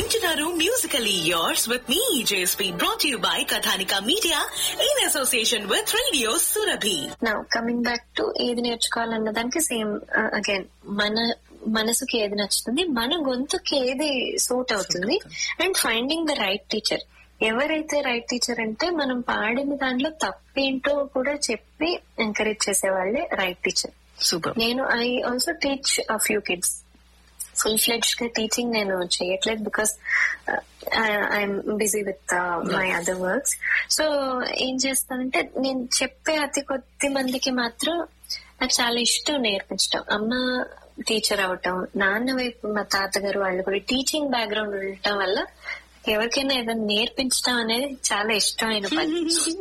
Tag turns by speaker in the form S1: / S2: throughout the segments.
S1: వింటున్నారు musically yours with me JSP brought you by Kathanika media in association with radio Surabhi
S2: నా coming back to ఏది నేర్చుకోవాలన్న దానికి same again మన మనసుకి ఏది నచ్చుతుంది మన గొంతుకి ఏది సూట్ అవుతుంది and finding the right teacher ఎవరైతే రైట్ టీచర్ అంటే మనం పాడిన దాంట్లో తప్పేంటో కూడా చెప్పి ఎంకరేజ్ చేసే వాళ్ళే రైట్ టీచర్
S1: సూపర్
S2: నేను I also teach a few kids full fledge గా టీచింగ్ నేను చేయట్లేదు because I'm busy with my other works so ఏం చేస్తానంటే నేను చెప్పే అతి కొద్ది మందికి మాత్రం నాకు చాలా ఇష్టం నేర్పించడం అమ్మ టీచర్ అవటం నాన్న వైపు మా తాతగారు వాళ్ళు కూడా టీచింగ్ బ్యాక్గ్రౌండ్ ఉండటం వల్ల ఎవరికైనా ఏదైనా నేర్పించడం అనేది చాలా ఇష్టమైన పని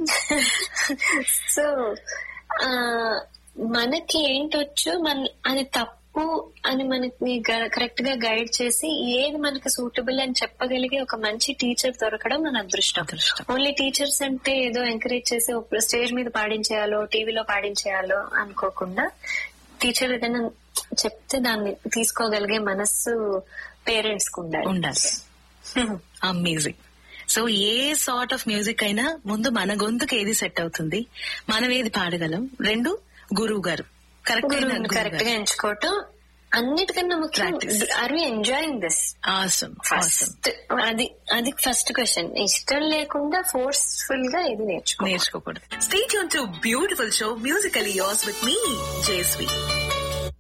S2: సో ఆ, మనకి ఏంటొచ్చు మన అది తప్పు అని మనకి కరెక్ట్ గా గైడ్ చేసి ఏది మనకి సూటబుల్ అని చెప్పగలిగే ఒక మంచి టీచర్ దొరకడం మన అదృష్టం
S1: అదృష్టం.
S2: ఓన్లీ టీచర్స్ అంటే ఏదో ఎంకరేజ్ చేసి ఒక స్టేజ్ మీద పాడించేయాలో టీవీలో పాడించేయాలో అనుకోకుండా టీచర్ ఏదైనా చెప్తే దాన్ని తీసుకోగలిగే మనస్సు పేరెంట్స్ కు ఉండాలి
S1: ఉండాలి amazing so a sort of music అయినా ముందు మన గొంతుకు ఏది సెట్ అవుతుంది మనం ఏది పాడగలం రెండు గురువు గారు కరెక్ట్
S2: గురువుని కరెక్ట్ గా ఎంచుకోవటం అన్నిటికన్నా ముఖ్యం are we enjoying this
S1: awesome awesome
S2: first అది అది ఫస్ట్ క్వశ్చన్ ఇష్టం లేకుండా ఫోర్స్ఫుల్ గా ఇది నేర్చుకో
S1: నేర్చుకోకూడదు స్టేట్ యూన్ to beautiful show musical yours with me జేస్వి